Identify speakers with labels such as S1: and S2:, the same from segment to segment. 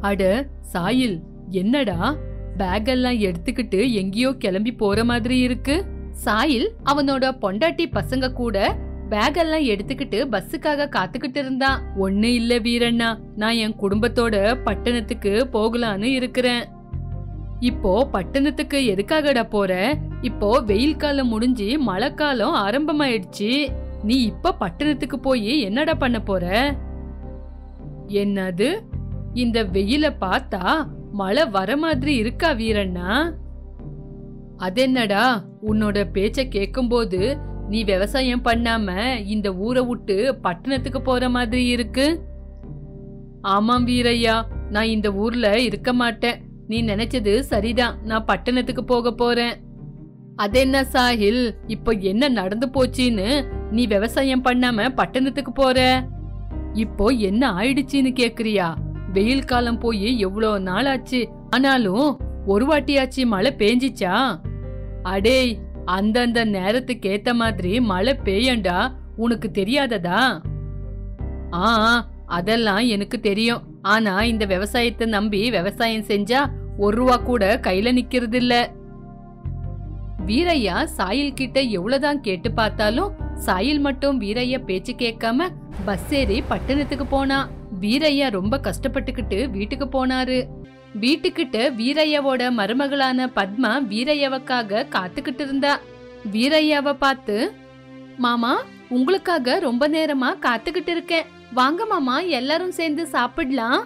S1: அட சாயில் என்னடா பேக் எல்லாம் எடுத்துக்கிட்டு எங்கேயோ கிளம்பி போற மாதிரி இருக்கு சாயில் அவனோட பொண்டாட்டி பசங்க கூட பேக் எல்லாம் எடுத்துக்கிட்டு பஸ்ஸுக்காக காத்துக்கிட்டு இருந்தான் ஒண்ணு இல்ல வீரண்ணா நான் என் குடும்பத்தோட பட்டணத்துக்கு போகலான்னு இருக்கிறேன் இப்போ பட்டணத்துக்கு எதுக்காகடா போற இப்போ வெயில் காலம் முடிஞ்சு மழை காலம் ஆரம்பமாயிடுச்சு நீ இப்ப பட்டணத்துக்கு போய் என்னடா பண்ண போற என்னது இந்த வெயில பார்த்தா மழை வர மாதிரி இருக்கா வீரண்ணா அதென்னடா உன்னோட பேச்ச கேக்கும்போது நீ விவசாயம் பண்ணாம இந்த ஊரை விட்டு பட்டணத்துக்கு போற மாதிரி இருக்கு ஆமாம் வீரையா நான் இந்த ஊர்ல இருக்க மாட்டேன் நீ நினைச்சது சரிதான் நான் பட்டணத்துக்கு போக போறேன் அதென்ன சாஹில் இப்போ என்ன நடந்து போச்சின்னு நீ விவசாயம் பண்ணாம பட்டணத்துக்கு போற இப்போ என்ன ஆயிடுச்சுன்னு கேக்குறியா வெயில் காலம் போய் எவ்வளோ நாள் ஆச்சு ஆனாலும் ஒரு வாட்டியாச்சு மழை பேஞ்சிச்சா அடேய் அந்தந்த நேரத்துக்கு ஏத்த மாதிரி மழை பெய்யண்டா உனக்கு தெரியாததா ஆ அதெல்லாம் எனக்கு தெரியும் ஆனா இந்த விவசாயத்தை நம்பி விவசாயம் செஞ்சா ஒரு ரூபா கூட கையில நிக்கிறது இல்ல வீரையா சாயில் கிட்ட எவ்வளவுதான் கேட்டு பார்த்தாலும் சாயில் மட்டும் வீரையா பேச்சு கேட்காம பஸ் ஏறி பட்டணத்துக்கு போனா வீரையா ரொம்ப கஷ்டப்பட்டுக்கிட்டு வீட்டுக்கு போனாரு வீட்டுக்கிட்ட வீரையாவோட மருமகளான பத்மா வீரையாவுக்காக காத்துக்கிட்டு இருந்தா வீரையாவை பார்த்து மாமா உங்களுக்காக ரொம்ப நேரமா காத்துக்கிட்டு இருக்கேன் வாங்க மாமா எல்லாரும் சேர்ந்து சாப்பிடலாம்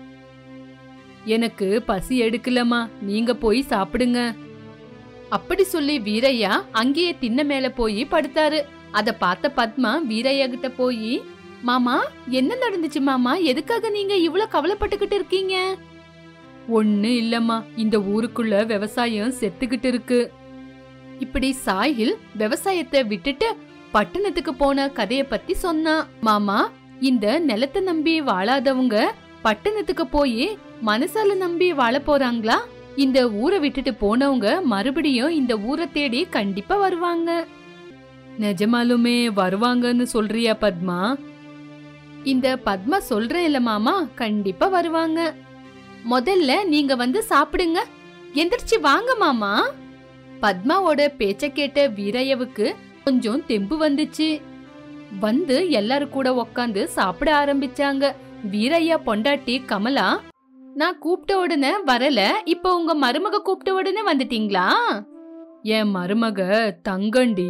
S1: எனக்கு பசி எடுக்கலமா நீங்க போய் சாப்பிடுங்க அப்படி சொல்லி வீரையா அங்கேயே திண்ண மேல போய் படுத்தாரு அத பார்த்த பத்மா வீரையா கிட்ட போய் மாமா என்ன நடந்துச்சு மாமா எதுக்காக நீங்க இவ்ளோ கவலைப்பட்டுக்கிட்டு இருக்கீங்க ஒண்ணு இல்லம்மா இந்த ஊருக்குள்ள விவசாயம் செத்துக்கிட்டு இருக்கு இப்படி சாயில் விவசாயத்தை விட்டுட்டு பட்டணத்துக்கு போன கதைய பத்தி சொன்னான் மாமா இந்த நிலத்தை நம்பி வாழாதவங்க பட்டணத்துக்கு போய் மனசால நம்பி வாழ போறாங்களா இந்த ஊரை விட்டுட்டு போனவங்க மறுபடியும் இந்த ஊரை தேடி கண்டிப்பா வருவாங்க நிஜமாலுமே வருவாங்கன்னு சொல்றியா பத்மா இந்த பத்மா சொல்றேன் இல்ல மாமா கண்டிப்பா வருவாங்க முதல்ல நீங்க வந்து சாப்பிடுங்க எந்திரிச்சு வாங்க மாமா பத்மாவோட பேச்ச கேட்ட வீரையவுக்கு கொஞ்சம் தெம்பு வந்துச்சு வந்து எல்லாரும் கூட உக்காந்து சாப்பிட ஆரம்பிச்சாங்க வீரையா பொண்டாட்டி கமலா நான் கூப்பிட்ட உடனே வரல இப்ப உங்க மருமக கூப்பிட்ட உடனே வந்துட்டீங்களா என் மருமக தங்கண்டி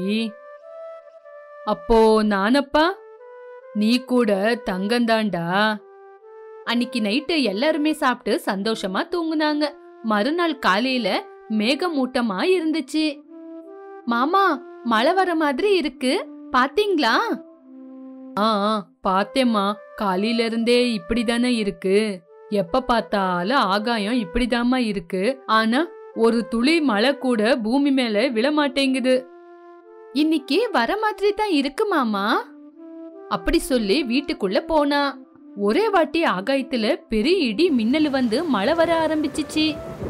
S1: அப்போ நானப்பா நீ கூட தங்கந்தாண்டா அன்னிக்கு நைட்டு எல்லாருமே சாப்பிட்டு சந்தோஷமா தூங்குனாங்க மறுநாள் காலையில மேகமூட்டமா இருந்துச்சு மாமா மழை வர மாதிரி இருக்கு பாத்தீங்களா ஆ ஆ, பார்த்தேம்மா காலையில இருந்தே இப்படிதானே இருக்கு எப்ப பார்த்தாலும் ஆகாயம் இப்படிதாம்மா இருக்கு ஆனா ஒரு துளி மழை கூட பூமி மேல விழமாட்டேங்குது இன்னைக்கு வர மாதிரி தான் இருக்கு மாமா அப்படி சொல்லி வீட்டுக்குள்ள போனா ஒரே வாட்டி ஆகாயத்துல பெரிய இடி மின்னல் வந்து மழை வர ஆரம்பிச்சிச்சு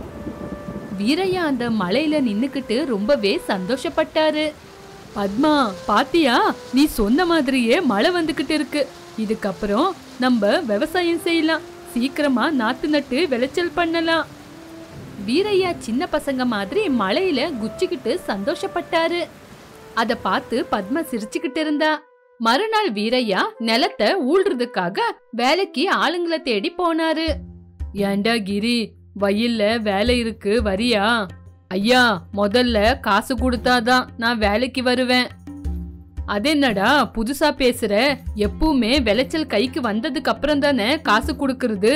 S1: வீரையா அந்த மலையில நின்னுக்கிட்டு ரொம்பவே சந்தோஷப்பட்டாரு பத்மா பாத்தியா நீ சொன்ன மாதிரியே மழை வந்துகிட்டு இருக்கு இதுக்கப்புறம் நம்ம விவசாயம் செய்யலாம் சீக்கிரமா நாத்து நட்டு விளைச்சல் பண்ணலாம் வீரையா சின்ன பசங்க மாதிரி மழையில குச்சிக்கிட்டு சந்தோஷப்பட்டாரு அத பார்த்து பத்மா சிரிச்சுக்கிட்டு இருந்தா மறுநாள் வீரையா நிலத்தை ஊழ்றதுக்காக வேலைக்கு ஆளுங்களை தேடி போனாரு ஏண்டா கிரி வயல்ல வேலை இருக்கு வரியா ஐயா முதல்ல காசு கொடுத்தாதான் நான் வேலைக்கு வருவேன் அதென்னடா புதுசா பேசுற எப்பவுமே விளைச்சல் கைக்கு வந்ததுக்கு அப்புறம் தானே காசு கொடுக்கறது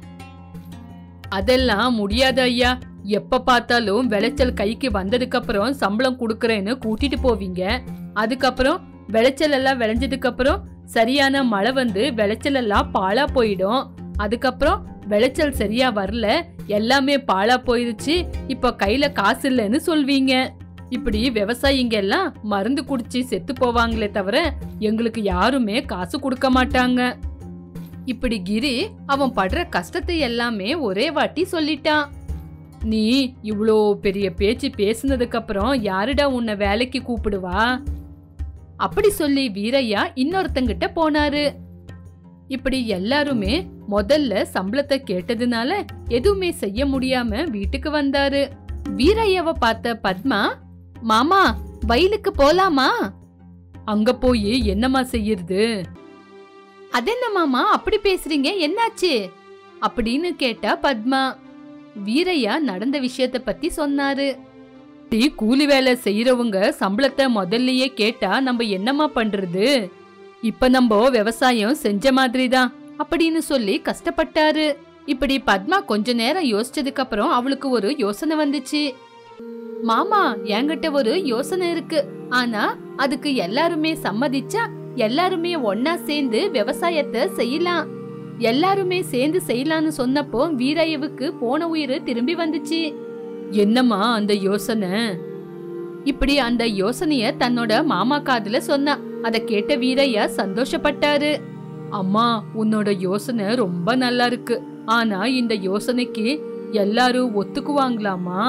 S1: அதெல்லாம் முடியாது ஐயா எப்ப பார்த்தாலும் விளைச்சல் கைக்கு வந்ததுக்கு அப்புறம் சம்பளம் கொடுக்கறேன்னு கூட்டிட்டு போவீங்க அதுக்கப்புறம் விளைச்சல் எல்லாம் விளைஞ்சதுக்கு அப்புறம் சரியான மழை வந்து விளைச்சல் எல்லாம் பாழா போயிடும் அதுக்கப்புறம் விளைச்சல் சரியா வரல எல்லாமே பாழா போயிருச்சு இப்ப கையில காசு இல்லைன்னு சொல்வீங்க இப்படி விவசாயிங்க எல்லாம் மருந்து குடிச்சு செத்து போவாங்களே தவிர எங்களுக்கு யாருமே காசு கொடுக்க மாட்டாங்க இப்படி கிரி அவன் படுற கஷ்டத்தை எல்லாமே ஒரே வாட்டி சொல்லிட்டான் நீ இவ்ளோ பெரிய பேச்சு பேசுனதுக்கு அப்புறம் யாருடா உன்னை வேலைக்கு கூப்பிடுவா அப்படி சொல்லி வீரையா இன்னொருத்தங்கிட்ட போனாரு இப்படி எல்லாருமே முதல்ல சம்பளத்தை கேட்டதுனால எதுவுமே செய்ய முடியாம வீட்டுக்கு வந்தாரு வீரையாவ பார்த்த பத்மா மாமா வயலுக்கு போலாமா அங்க போய் என்னம்மா செய்யறது அதென்ன மாமா அப்படி பேசுறீங்க என்னாச்சு அப்படின்னு கேட்டா பத்மா வீரையா நடந்த விஷயத்த பத்தி சொன்னாரு டீ கூலி வேலை செய்யறவங்க சம்பளத்தை முதல்லயே கேட்டா நம்ம என்னம்மா பண்றது இப்ப நம்ம விவசாயம் செஞ்ச மாதிரி தான் அப்படின்னு சொல்லி கஷ்டப்பட்டாரு இப்படி பத்மா கொஞ்ச நேரம் யோசிச்சதுக்கு அப்புறம் அவளுக்கு ஒரு யோசனை வந்துச்சு மாமா என்கிட்ட ஒரு யோசனை இருக்கு ஆனா அதுக்கு எல்லாருமே சம்மதிச்சா எல்லாருமே ஒன்னா சேர்ந்து விவசாயத்தை செய்யலாம் எல்லாருமே சேர்ந்து செய்யலாம்னு சொன்னப்போ வீரையவுக்கு போன உயிர் திரும்பி வந்துச்சு என்னம்மா அந்த யோசனை இப்படி அந்த யோசனைய தன்னோட மாமா காதுல சொன்னா அத கேட்ட வீரையா சந்தோஷப்பட்டாரு அம்மா உன்னோட யோசனை ரொம்ப நல்லா இருக்கு ஆனா இந்த யோசனைக்கு எல்லாரும் ஒத்துக்குவாங்களாமா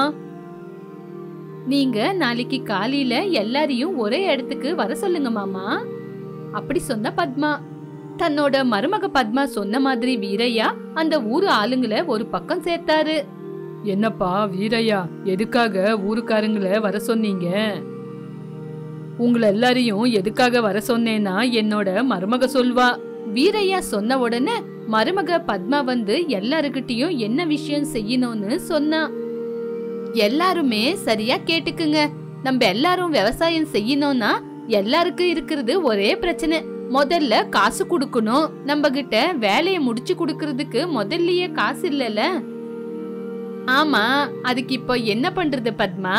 S1: நீங்க நாளைக்கு காலையில எல்லாரையும் ஒரே இடத்துக்கு வர சொல்லுங்க மாமா அப்படி சொன்ன பத்மா தன்னோட மருமக பத்மா சொன்ன மாதிரி வீரையா அந்த ஊரு ஆளுங்களை ஒரு பக்கம் சேர்த்தாரு என்னப்பா வீரையா எதுக்காக ஊருக்காரங்கள வர சொன்னீங்க உங்களை எல்லாரையும் எதுக்காக வர சொன்னேன்னா என்னோட மருமக சொல்வா வீரையா சொன்ன உடனே மருமக பத்மா வந்து எல்லாருக்கிட்டயும் என்ன விஷயம் செய்யணும்னு சொன்னா எல்லாருமே சரியா கேட்டுக்குங்க நம்ம எல்லாரும் விவசாயம் செய்யணும்னா எல்லாருக்கும் இருக்கிறது ஒரே பிரச்சனை முதல்ல காசு கொடுக்கணும் நம்ம கிட்ட வேலைய முடிச்சு கொடுக்கறதுக்கு முதல்லயே காசு இல்லல ஆமா அதுக்கு இப்போ என்ன பண்றது பத்மா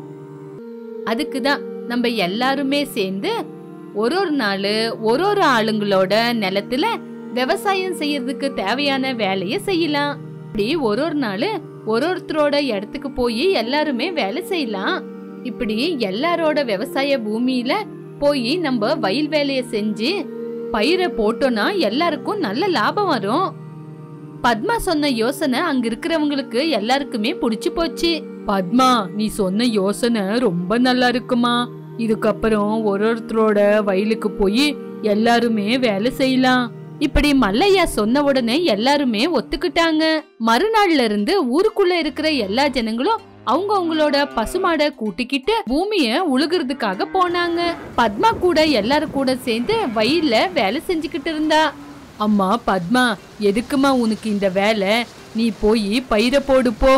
S1: அதுக்கு தான் நம்ம எல்லாருமே சேர்ந்து ஒரு ஒரு நாள் ஒரு ஒரு ஆளுங்களோட நிலத்துல விவசாயம் செய்யறதுக்கு தேவையான வேலைய செய்யலாம் இப்படி ஒரு ஒரு நாள் ஒரு ஒருத்தரோட இடத்துக்கு போய் எல்லாருமே வேலை செய்யலாம் இப்படி எல்லாரோட விவசாய பூமியில போய் நம்ம வயல் வேலைய செஞ்சு பயிரை போட்டோம்னா எல்லாருக்கும் நல்ல லாபம் வரும் பத்மா சொன்ன யோசனை அங்க இருக்கிறவங்களுக்கு எல்லாருக்குமே பிடிச்சு போச்சு பத்மா நீ சொன்ன யோசனை ரொம்ப நல்லா இருக்குமா இதுக்கப்புறம் ஒரு ஒருத்தரோட வயலுக்கு போய் எல்லாருமே வேலை செய்யலாம் இப்படி மல்லையா சொன்ன உடனே எல்லாருமே ஒத்துக்கிட்டாங்க மறுநாள்ல இருந்து ஊருக்குள்ள இருக்கிற எல்லா ஜனங்களும் அவங்க அவங்களோட பசுமாட கூட்டிக்கிட்டு பூமிய உழுகிறதுக்காக போனாங்க பத்மா கூட எல்லாரும் கூட சேர்ந்து வயல்ல வேலை செஞ்சுக்கிட்டு இருந்தா அம்மா பத்மா எதுக்குமா உனக்கு இந்த வேலை நீ போய் பயிரை போடு போ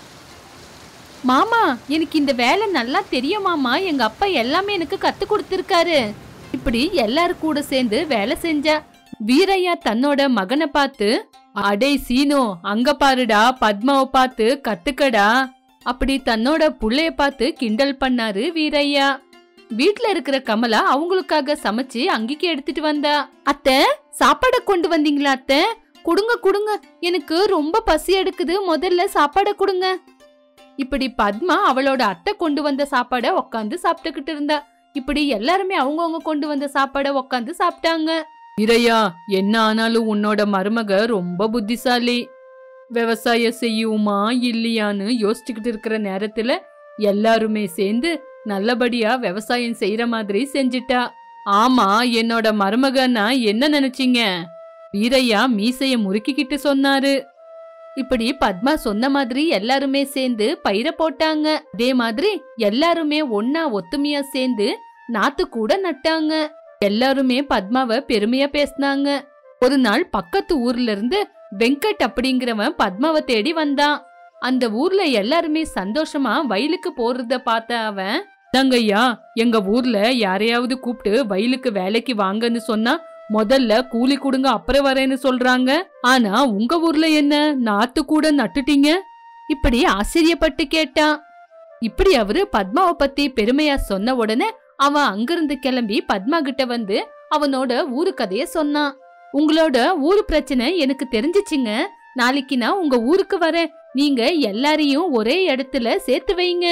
S1: மாமா எனக்கு இந்த வேலை நல்லா தெரியும் மாமா எங்க அப்பா எல்லாமே எனக்கு கத்து கொடுத்திருக்காரு இப்படி எல்லாரும் கூட சேர்ந்து வேலை செஞ்சா வீரையா தன்னோட மகனை பார்த்து அடே சீனோ அங்க பாருடா பத்மாவை பார்த்து கத்துக்கடா அப்படி தன்னோட புள்ளைய பார்த்து கிண்டல் பண்ணாரு வீரையா வீட்ல இருக்கிற கமலா அவங்களுக்காக சமைச்சு அங்கிக்கு எடுத்துட்டு வந்தா அத்தை சாப்பாட கொண்டு வந்தீங்களா அத்தை குடுங்க குடுங்க எனக்கு ரொம்ப பசி எடுக்குது முதல்ல சாப்பாட குடுங்க இப்படி பத்மா அவளோட அத்தை கொண்டு வந்த சாப்பாட உக்காந்து சாப்பிட்டுக்கிட்டு இருந்தா இப்படி எல்லாருமே அவங்கவங்க கொண்டு வந்த சாப்பாட உக்காந்து சாப்பிட்டாங்க இரையா என்ன ஆனாலும் உன்னோட மருமக ரொம்ப புத்திசாலி விவசாயம் செய்யுமா இல்லையான்னு யோசிச்சுக்கிட்டு இருக்கிற நேரத்துல எல்லாருமே சேர்ந்து நல்லபடியா விவசாயம் செய்யற மாதிரி செஞ்சிட்டா ஆமா என்னோட மருமகன்னா என்ன நினைச்சீங்க வீரையா மீசைய முறுக்கிக்கிட்டு சொன்னாரு இப்படி பத்மா சொன்ன மாதிரி எல்லாருமே சேர்ந்து பயிரை போட்டாங்க அதே மாதிரி எல்லாருமே ஒன்னா ஒத்துமையா சேர்ந்து நாத்து கூட நட்டாங்க எல்லாருமே பத்மாவை பெருமையா பேசினாங்க ஒரு நாள் பக்கத்து ஊர்ல இருந்து வெங்கட் அப்படிங்கிறவன் பத்மாவை தேடி வந்தான் அந்த ஊர்ல எல்லாருமே சந்தோஷமா வயலுக்கு போறத பார்த்த அவன் தங்கய்யா எங்க ஊர்ல யாரையாவது கூப்பிட்டு வயலுக்கு வேலைக்கு வாங்கன்னு சொன்னா முதல்ல கூலி கொடுங்க அப்புறம் வரேன்னு சொல்றாங்க ஆனா உங்க ஊர்ல என்ன நாத்து கூட நட்டுட்டீங்க இப்படி ஆச்சரியப்பட்டு கேட்டான் இப்படி அவரு பத்மாவை பத்தி பெருமையா சொன்ன உடனே அவன் அங்கிருந்து கிளம்பி பத்மா கிட்ட வந்து அவனோட ஊரு கதைய சொன்னான் உங்களோட ஊரு பிரச்சனை எனக்கு தெரிஞ்சிச்சுங்க நாளைக்கு நான் உங்க ஊருக்கு வரேன் நீங்க எல்லாரையும் ஒரே இடத்துல சேர்த்து வைங்க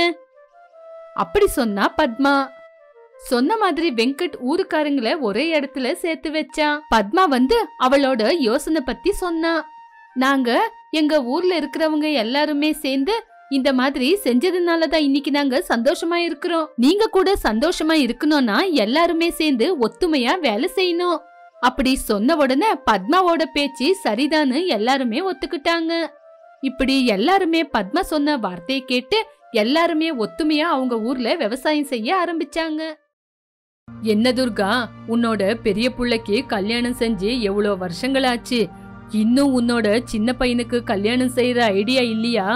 S1: அப்படி சொன்னா பத்மா சொன்ன மாதிரி வெங்கட் ஊருக்காரங்கள ஒரே இடத்துல சேர்த்து வச்சான் பத்மா வந்து அவளோட யோசனை பத்தி சொன்னா நாங்க எங்க ஊர்ல இருக்கிறவங்க எல்லாருமே சேர்ந்து இந்த மாதிரி செஞ்சதுனால தான் இன்னைக்கு நாங்க சந்தோஷமா இருக்கிறோம் நீங்க கூட சந்தோஷமா இருக்கணும்னா எல்லாருமே சேர்ந்து ஒத்துமையா வேலை செய்யணும் அப்படி சொன்ன உடனே பத்மாவோட பேச்சு சரிதான்னு எல்லாருமே ஒத்துக்கிட்டாங்க இப்படி எல்லாருமே பத்மா சொன்ன வார்த்தையை கேட்டு எல்லாருமே ஒத்துமையா அவங்க ஊர்ல விவசாயம் செய்ய ஆரம்பிச்சாங்க என்ன துர்கா உன்னோட பெரிய புள்ளைக்கு கல்யாணம் செஞ்சு எவ்வளோ வருஷங்களாச்சு இன்னும் உன்னோட சின்ன பையனுக்கு கல்யாணம் செய்யற ஐடியா இல்லையா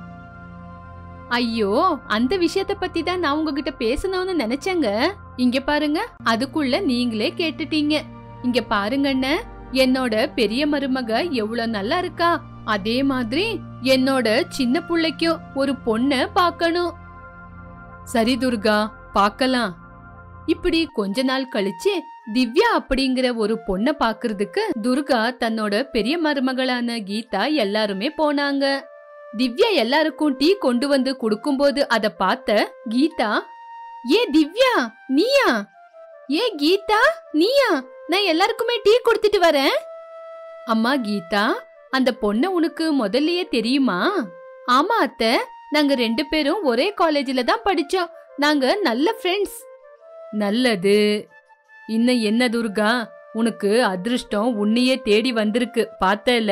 S1: ஐயோ அந்த விஷயத்த பத்தி தான் நான் உங்ககிட்ட பேசணும்னு நினைச்சேங்க இங்க பாருங்க அதுக்குள்ள நீங்களே கேட்டுட்டீங்க இங்க பாருங்க அண்ணே என்னோட பெரிய மருமக எவ்வளவு நல்லா இருக்கா அதே மாதிரி என்னோட சின்ன புள்ளைக்கும் ஒரு பொண்ண பார்க்கணும் சரி துர்கா பார்க்கலாம் இப்படி கொஞ்ச நாள் கழிச்சு திவ்யா அப்படிங்கிற ஒரு பொண்ண பாக்குறதுக்கு துர்கா தன்னோட பெரிய மருமகளான கீதா எல்லாருமே போனாங்க திவ்யா எல்லாருக்கும் டீ கொண்டு வந்து கொடுக்கும்போது அத பார்த்த கீதா ஏ திவ்யா நீயா ஏ கீதா நீயா நான் எல்லாருக்குமே டீ கொடுத்துட்டு வரேன் அம்மா கீதா அந்த பொண்ண உனக்கு முதல்லயே தெரியுமா ஆமா அத்தை நாங்க ரெண்டு பேரும் ஒரே காலேஜ்ல தான் படிச்சோம் நாங்க நல்ல ஃப்ரெண்ட்ஸ் நல்லது இன்னும் என்ன துர்கா உனக்கு அதிர்ஷ்டம் உன்னையே தேடி வந்திருக்கு பார்த்தல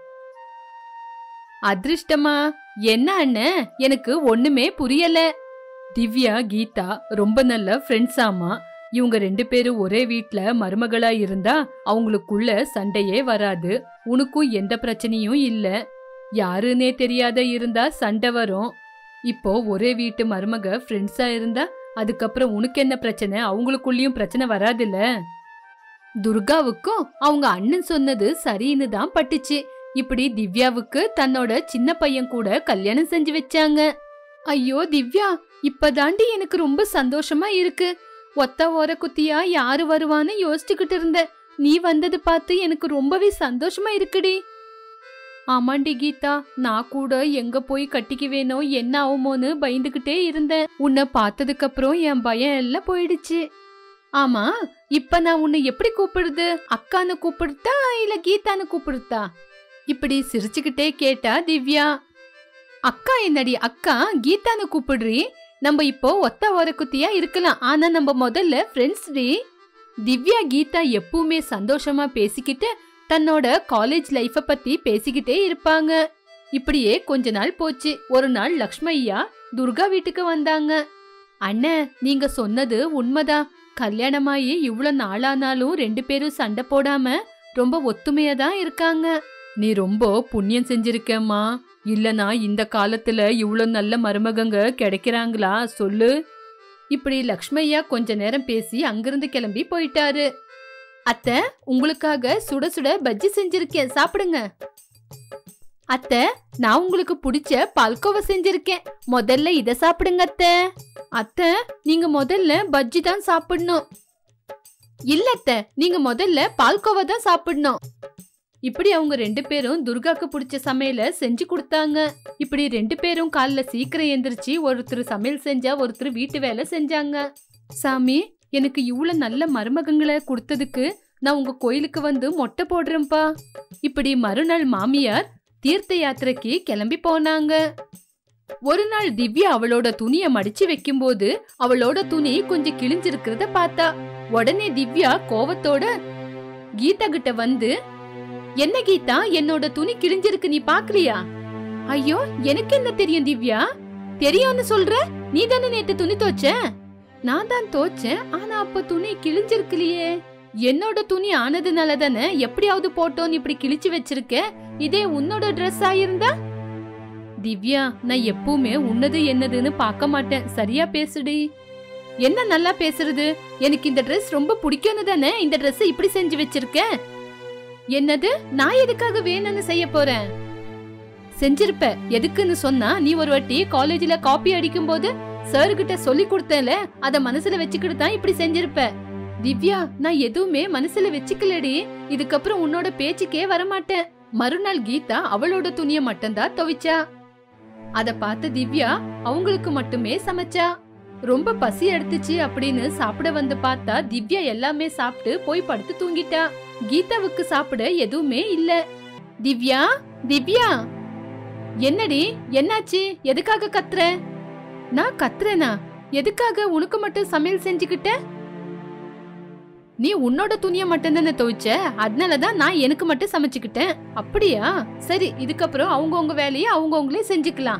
S1: அதிர்ஷ்டமா என்ன அண்ணன் எனக்கு ஒண்ணுமே புரியல திவ்யா கீதா ரொம்ப நல்ல ஃப்ரெண்ட்ஸாமா இவங்க ரெண்டு பேரும் ஒரே வீட்ல மருமகளா இருந்தா அவங்களுக்குள்ள சண்டையே வராது உனக்கும் எந்த பிரச்சனையும் இல்ல யாருன்னே தெரியாத இருந்தா சண்டை வரும் இப்போ ஒரே வீட்டு மருமக ஃப்ரெண்ட்ஸா இருந்தா அதுக்கப்புறம் உனக்கு என்ன பிரச்சனை அவங்களுக்குள்ளயும் பிரச்சனை வராதுல்ல துர்காவுக்கும் அவங்க அண்ணன் சொன்னது சரின்னு தான் பட்டுச்சு இப்படி திவ்யாவுக்கு தன்னோட சின்ன பையன் கூட கல்யாணம் செஞ்சு வச்சாங்க ஐயோ திவ்யா இப்பதாண்டி எனக்கு ரொம்ப சந்தோஷமா இருக்கு ஒத்த ஓர குத்தியா யாரு வருவான்னு யோசிச்சுக்கிட்டு இருந்த நீ வந்தது பார்த்து எனக்கு ரொம்பவே சந்தோஷமா இருக்குடி ஆமாண்டி கீதா நான் கூட எங்க போய் கட்டிக்குவேனோ என்ன ஆகுமோன்னு பயந்துகிட்டே இருந்தேன் உன்னை பார்த்ததுக்கு அப்புறம் என் பயம் எல்லாம் போயிடுச்சு ஆமா இப்ப நான் உன்னை எப்படி கூப்பிடுது அக்கான்னு கூப்பிடுத்தா இல்ல கீதான்னு கூப்பிடுத்தா இப்படி சிரிச்சுக்கிட்டே கேட்டா திவ்யா அக்கா என்னடி அக்கா கீதான்னு கூப்பிடுறி நம்ம இப்போ ஒத்த ஓர குத்தியா இருக்கலாம் ஆனா நம்ம முதல்ல ஃப்ரெண்ட்ஸ் டி திவ்யா கீதா எப்பவுமே சந்தோஷமா பேசிக்கிட்டு தன்னோட காலேஜ் லைஃப பத்தி பேசிக்கிட்டே இருப்பாங்க இப்படியே கொஞ்ச நாள் போச்சு ஒரு நாள் லக்ஷ்மையா துர்கா வீட்டுக்கு வந்தாங்க அண்ணே நீங்க சொன்னது உண்மைதான் கல்யாணமாயி இவ்வளவு நாளானாலும் ரெண்டு பேரும் சண்டை போடாம ரொம்ப ஒத்துமையா தான் இருக்காங்க நீ ரொம்ப புண்ணியம் செஞ்சிருக்கேம்மா இல்லனா இந்த காலத்துல இவ்ளோ நல்ல மருமகங்க கிடைக்கிறாங்களா சொல்லு இப்படி லக்ஷ்மையா கொஞ்ச நேரம் பேசி அங்கிருந்து கிளம்பி போயிட்டாரு அத்தை உங்களுக்காக சுட சுட பஜ்ஜி செஞ்சிருக்கேன் சாப்பிடுங்க அத்தை நான் உங்களுக்கு பிடிச்ச பால்கோவா செஞ்சிருக்கேன் முதல்ல இத சாப்பிடுங்க அத்தை அத்தை நீங்க முதல்ல பஜ்ஜி தான் சாப்பிடணும் இல்ல அத்தை நீங்க முதல்ல பால்கோவா தான் சாப்பிடணும் இப்படி அவங்க ரெண்டு பேரும் துர்காக்கு பிடிச்ச சமையல செஞ்சு கொடுத்தாங்க இப்படி ரெண்டு பேரும் காலைல சீக்கிரம் எந்திரிச்சு ஒருத்தர் சமையல் செஞ்சா ஒருத்தர் வீட்டு வேலை செஞ்சாங்க சாமி எனக்கு இவ்வளவு நல்ல மருமகங்களை கொடுத்ததுக்கு நான் உங்க கோயிலுக்கு வந்து மொட்டை போடுறேன்ப்பா இப்படி மறுநாள் மாமியார் தீர்த்த யாத்திரைக்கு கிளம்பி போனாங்க ஒரு நாள் திவ்யா அவளோட துணிய மடிச்சு வைக்கும்போது அவளோட துணி கொஞ்சம் கிழிஞ்சிருக்கிறத பார்த்தா உடனே திவ்யா கோவத்தோட கீதா கிட்ட வந்து என்ன கீதா என்னோட துணி கிழிஞ்சிருக்கு நீ பாக்கலையா ஐயோ எனக்கு என்ன தெரியும் திவ்யா தெரியும்னு சொல்ற நீ தானே நேத்து துணி தோச்ச நான் தான் தோச்சேன் ஆனா அப்ப துணி கிழிஞ்சிருக்கலையே என்னோட துணி ஆனதுனால தானே எப்படியாவது போட்டோன்னு இப்படி கிழிச்சு வச்சிருக்க இதே உன்னோட Dress ஆயிருந்தா திவ்யா நான் எப்பவுமே உன்னது என்னதுன்னு பார்க்க மாட்டேன் சரியா பேசுடி என்ன நல்லா பேசுறது எனக்கு இந்த Dress ரொம்ப பிடிக்கும்னு தானே இந்த Dress இப்படி செஞ்சு வச்சிருக்க என்னது நான் எதுக்காக வேணும்னு செய்ய போறேன் செஞ்சிருப்ப எதுக்குன்னு சொன்னா நீ ஒரு வாட்டி காலேஜ்ல காப்பி அடிக்கும் போது சார் கிட்ட சொல்லி கொடுத்தேல அத மனசுல வச்சுக்கிட்டு தான் இப்படி செஞ்சிருப்ப திவ்யா நான் எதுவுமே மனசுல வச்சுக்கலடி இதுக்கப்புறம் உன்னோட பேச்சுக்கே வரமாட்டேன் மறுநாள் கீதா அவளோட துணிய மட்டும்தான் துவைச்சா அத பார்த்த திவ்யா அவங்களுக்கு மட்டுமே சமைச்சா ரொம்ப பசி எடுத்துச்சு அப்படின்னு சாப்பிட வந்து பார்த்தா திவ்யா எல்லாமே சாப்பிட்டு போய் படுத்து தூங்கிட்டா கீதாவுக்கு சாப்பிட எதுவுமே இல்ல திவ்யா திவ்யா என்னடி என்னாச்சு எதுக்காக கத்துற நான் கத்துறேனா எதுக்காக உனக்கு மட்டும் சமையல் செஞ்சுக்கிட்ட நீ உன்னோட துணியை மட்டும் தானே துவைச்ச அதனாலதான் நான் எனக்கு மட்டும் சமைச்சுக்கிட்டேன் அப்படியா சரி இதுக்கப்புறம் அவங்கவங்க வேலையை அவங்கவங்களே செஞ்சுக்கலாம்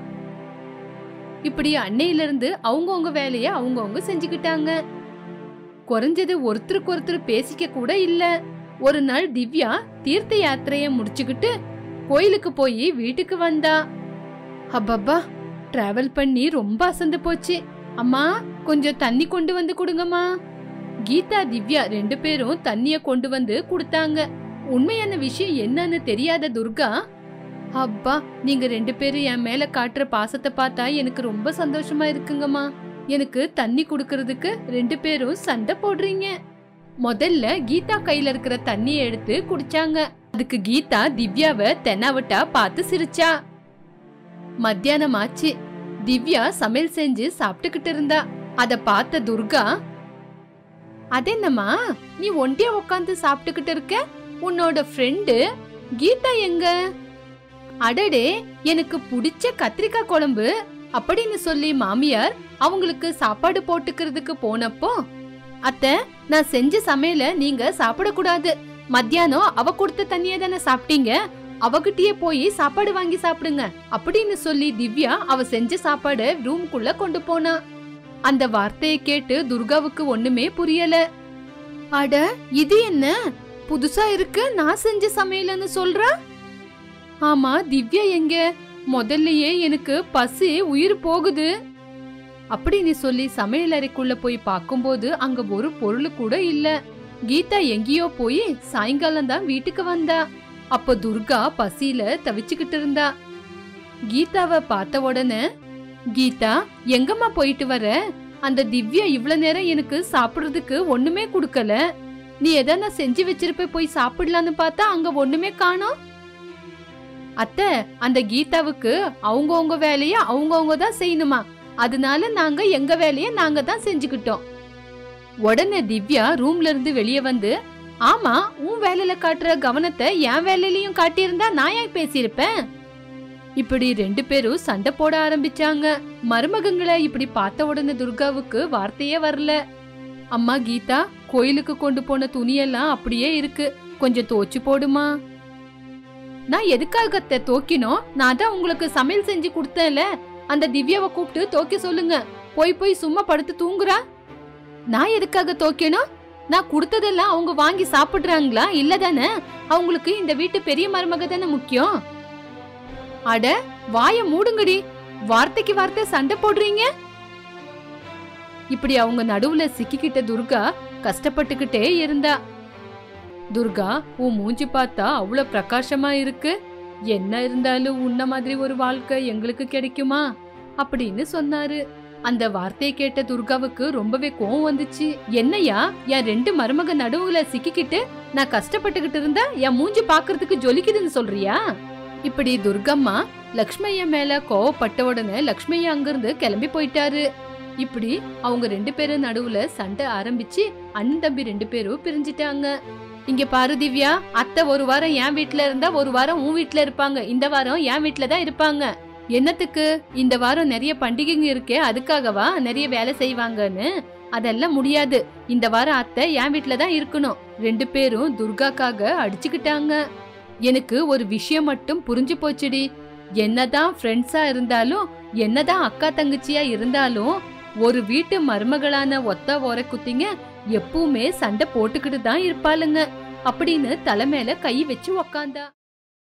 S1: இப்படி அன்னையில இருந்து அவங்கவங்க வேலைய அவங்கவங்க செஞ்சுக்கிட்டாங்க குறைஞ்சது ஒருத்தருக்கு ஒருத்தர் பேசிக்க கூட இல்ல ஒரு நாள் திவ்யா தீர்த்த யாத்திரைய முடிச்சுக்கிட்டு கோயிலுக்கு போய் வீட்டுக்கு வந்தா அப்பப்பா டிராவல் பண்ணி ரொம்ப அசந்து போச்சு அம்மா கொஞ்சம் தண்ணி கொண்டு வந்து கொடுங்கம்மா கீதா திவ்யா ரெண்டு பேரும் தண்ணிய கொண்டு வந்து கொடுத்தாங்க உண்மையான விஷயம் என்னன்னு தெரியாத துர்கா அப்பா நீங்க ரெண்டு பேரும் என் மேல காட்டுற பாசத்தை பார்த்தா எனக்கு ரொம்ப சந்தோஷமா இருக்குங்கம்மா எனக்கு தண்ணி குடுக்கறதுக்கு ரெண்டு பேரும் சண்டை போடுறீங்க முதல்ல கீதா கையில இருக்கிற தண்ணிய எடுத்து குடிச்சாங்க அதுக்கு கீதா திவ்யாவை தென்னாவட்டா பார்த்து சிரிச்சா மத்தியானம் ஆச்சு திவ்யா சமையல் செஞ்சு சாப்பிட்டுக்கிட்டு இருந்தா அத பார்த்த துர்கா அதென்னம்மா நீ ஒண்டியா உட்காந்து சாப்பிட்டுக்கிட்டு இருக்க உன்னோட ஃப்ரெண்டு கீதா எங்க அடடே எனக்கு பிடிச்ச கத்திரிக்காய் குழம்பு அப்படின்னு சொல்லி மாமியார் அவங்களுக்கு சாப்பாடு போட்டுக்கிறதுக்கு போனப்போ அத்த நான் செஞ்ச சமையல நீங்க சாப்பிடக்கூடாது மத்தியானம் அவ கொடுத்த தண்ணிய தானே சாப்பிட்டீங்க அவகிட்டயே போய் சாப்பாடு வாங்கி சாப்பிடுங்க அப்படின்னு சொல்லி திவ்யா அவ செஞ்ச சாப்பாட ரூம்குள்ள கொண்டு போனா அந்த வார்த்தையை கேட்டு துர்காவுக்கு ஒண்ணுமே புரியல அட இது என்ன புதுசா இருக்கு நான் செஞ்ச சமையல்னு சொல்ற ஆமா திவ்யா எங்க முதல்லயே எனக்கு பசி உயிர் போகுது அப்படின்னு சொல்லி சமையல் அறைக்குள்ள போய் பார்க்கும்போது அங்க ஒரு பொருள் கூட இல்ல கீதா எங்கேயோ போய் சாயங்காலம் தான் வீட்டுக்கு வந்தா அப்ப துர்கா பசியில தவிச்சுக்கிட்டு இருந்தா கீதாவை பார்த்த உடனே கீதா எங்கம்மா போயிட்டு வர அந்த திவ்யா இவ்வளவு நேரம் எனக்கு சாப்பிடுறதுக்கு ஒண்ணுமே குடுக்கல நீ எதனா செஞ்சு வச்சிருப்ப போய் சாப்பிடலான்னு பார்த்தா அங்க ஒண்ணுமே காணோம் அத்தை அந்த கீதாவுக்கு அவங்கவங்க வேலைய அவங்கவங்க தான் செய்யணுமா அதனால நாங்க எங்க வேலைய நாங்க தான் செஞ்சுக்கிட்டோம் உடனே திவ்யா ரூம்ல இருந்து வெளியே வந்து ஆமா உன் வேலையில காட்டுற கவனத்தை என் வேலையிலயும் காட்டியிருந்தா நான் ஏன் பேசியிருப்பேன் இப்படி ரெண்டு பேரும் சண்டை போட ஆரம்பிச்சாங்க மருமகங்களை இப்படி பார்த்த உடனே துர்காவுக்கு வார்த்தையே வரல அம்மா கீதா கோயிலுக்கு கொண்டு போன துணியெல்லாம் அப்படியே இருக்கு கொஞ்சம் தோச்சு போடுமா நான் எதுக்காக அத்தை தோக்கினோம் நான் தான் உங்களுக்கு சமையல் செஞ்சு கொடுத்தேன்ல அந்த திவ்யாவை கூப்பிட்டு தோக்க சொல்லுங்க போய் போய் சும்மா படுத்து தூங்குறா நான் எதுக்காக தோக்கணும் நான் கொடுத்ததெல்லாம் அவங்க வாங்கி சாப்பிடுறாங்களா இல்ல தானே அவங்களுக்கு இந்த வீட்டு பெரிய மருமக தானே முக்கியம் அட வாய மூடுங்கடி வார்த்தைக்கு வார்த்தை சண்டை போடுறீங்க இப்படி அவங்க நடுவுல சிக்கிக்கிட்ட துர்கா கஷ்டப்பட்டுக்கிட்டே இருந்தா துர்கா உன் மூஞ்சி பார்த்தா அவ்வளவு பிரகாசமா இருக்கு என்ன இருந்தாலும் உன்ன மாதிரி ஒரு வாழ்க்கை எங்களுக்கு கிடைக்குமா அப்படின்னு சொன்னாரு அந்த வார்த்தையை கேட்ட துர்காவுக்கு ரொம்பவே கோவம் வந்துச்சு என்னையா என் ரெண்டு மருமக நடுவுல சிக்கிக்கிட்டு நான் கஷ்டப்பட்டுக்கிட்டு இருந்தா என் மூஞ்சி பாக்குறதுக்கு ஜொலிக்குதுன்னு சொல்றியா இப்படி துர்கம்மா லக்ஷ்மையா மேல கோவப்பட்ட உடனே லக்ஷ்மையா அங்கிருந்து கிளம்பி போயிட்டாரு இப்படி அவங்க ரெண்டு பேரும் நடுவுல சண்டை ஆரம்பிச்சு அண்ணன் தம்பி ரெண்டு பேரும் பிரிஞ்சிட்டாங்க இங்க பாரு திவ்யா அத்தை ஒரு வாரம் என் வீட்ல இருந்தா ஒரு வாரம் உன் வீட்ல இருப்பாங்க இந்த வாரம் என் வீட்ல தான் இருப்பாங்க என்னத்துக்கு இந்த வாரம் நிறைய பண்டிகைங்க இருக்கே அதுக்காகவா நிறைய வேலை செய்வாங்கன்னு அதெல்லாம் முடியாது இந்த வாரம் அத்தை என் வீட்ல தான் இருக்கணும் ரெண்டு பேரும் துர்காக்காக அடிச்சுக்கிட்டாங்க எனக்கு ஒரு விஷயம் மட்டும் புரிஞ்சு போச்சுடி என்னதான் ஃப்ரெண்ட்ஸா இருந்தாலும் என்னதான் அக்கா தங்கச்சியா இருந்தாலும் ஒரு வீட்டு மருமகளான ஒத்த ஓர குத்திங்க எப்பவுமே சண்டை போட்டுக்கிட்டு தான் இருப்பாளுங்க அப்படின்னு தலை மேல கை வச்சு உக்காந்தா